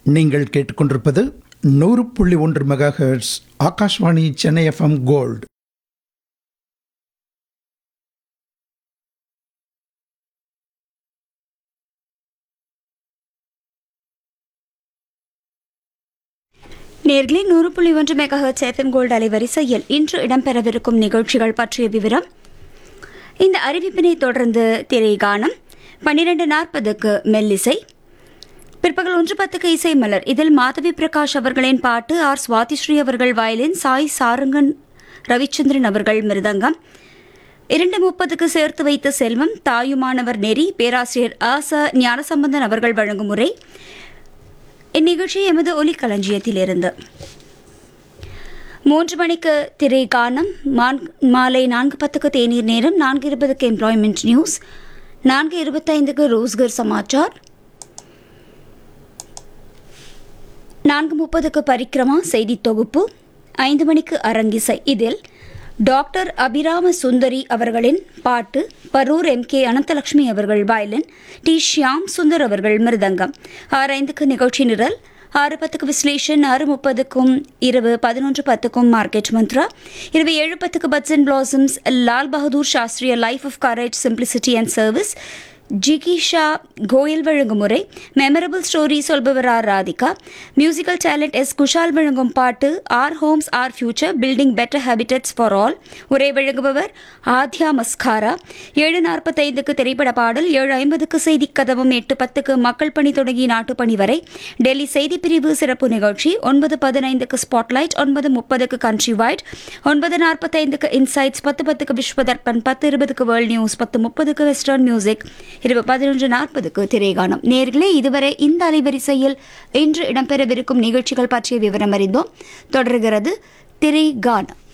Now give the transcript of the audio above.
நீங்கள் கேட்டுக்கொண்டிருப்பது நூறு புள்ளி ஒன்று mega hertz Akashvani Chennai FM gold நேர்களே நூறு புள்ளி ஒன்று மெகாஹெர்ட்ஸ் எஃப்எம் கோல்டு அலைவரிசையில் இன்று இடம்பெறவிருக்கும் நிகழ்ச்சிகள் பற்றிய விவரம் இந்த அறிவிப்பினை தொடர்ந்து திரைகானம் பன்னிரண்டு நாற்பதுக்கு மெல்லிசை பிற்பகல் ஒன்று பத்துக்கு இசை மலர் இதில் மாதவி பிரகாஷ் அவர்களின் பாட்டு ஆர் சுவாதிஸ்ரீ அவர்கள் வயலின் சாய் சாருங்கன் ரவிச்சந்திரன் அவர்கள் மிருதங்கம் இரண்டு முப்பதுக்கு சேர்த்து வைத்த செல்வம் தாயுமானவர் நெறி பேராசிரியர் ஆச ஞானசம்பந்தன் அவர்கள் வழங்கும் முறை இந்நிகழ்ச்சி எமது ஒலிக்களஞ்சியத்திலிருந்து மூன்று மணிக்கு திரை கானம் மான்- மாலை நான்கு பத்துக்கு தேநீர் நேரம் நான்கு இருபதுக்கு எம்ப்ளாய்மெண்ட் நியூஸ் நான்கு இருபத்தைந்துக்கு ரோஸ்கர் சமாச்சார் நான்கு முப்பதுக்கு பரிக்கிரமா செய்தி தொகுப்பு ஐந்து மணிக்கு அரங்கிசை இதில் டாக்டர் அபிராம சுந்தரி அவர்களின் பாட்டு பரூர் எம் கே அனந்தலட்சுமி அவர்கள் வயலின் டி ஷியாம் சுந்தர் அவர்கள் மிருதங்கம் ஆறு ஐந்துக்கு நிகழ்ச்சி நிரல் ஆறு பத்துக்கு விஸ்லேஷன் ஆறு முப்பதுக்கும் இரவு பதினொன்று பத்துக்கும் மார்க்கெட் மந்த்ரா இரவு ஏழு பத்துக்கு buds and blossoms Lal Bahadur சாஸ்திரிய life of courage simplicity and service ஜிகிஷா கோயல் வழங்கும் முறை மெமரபிள் ஸ்டோரி சொல்பவர் R Radhika musical talent S Kushal வழங்கும் பாட்டு our homes our future building better habitats for all உரை வழங்குபவர் ஆத்யா மஸ்காரா ஏழு நாற்பத்தைந்துக்கு திரைப்பட பாடல் ஏழு ஐம்பதுக்கு செய்தி கதவும் எட்டு பத்துக்கு மக்கள் பணி தொடங்கி நாட்டுப்பணி வரை டெல்லி செய்தி பிரிவு சிறப்பு நிகழ்ச்சி ஒன்பது பதினைந்துக்கு ஸ்பாட்லைட் ஒன்பது முப்பதுக்கு கண்ட்ரி வைட் ஒன்பது நாற்பத்தைந்துக்கு இன்சைட்ஸ் பத்து பத்துக்கு விஸ்வதர்பன் பத்து இருபதுக்கு வேர்ல்ட் நியூஸ் பத்து முப்பதுக்கு வெஸ்டர்ன் மியூசிக் இரவு பதினொன்று நாற்பதுக்கு திரைகானம் நேர்களே இதுவரை இந்த அலைவரிசையில் இன்று இடம்பெறவிருக்கும் நிகழ்ச்சிகள் பற்றிய விவரம் அறிந்தோம் தொடர்கிறது திரைகானம்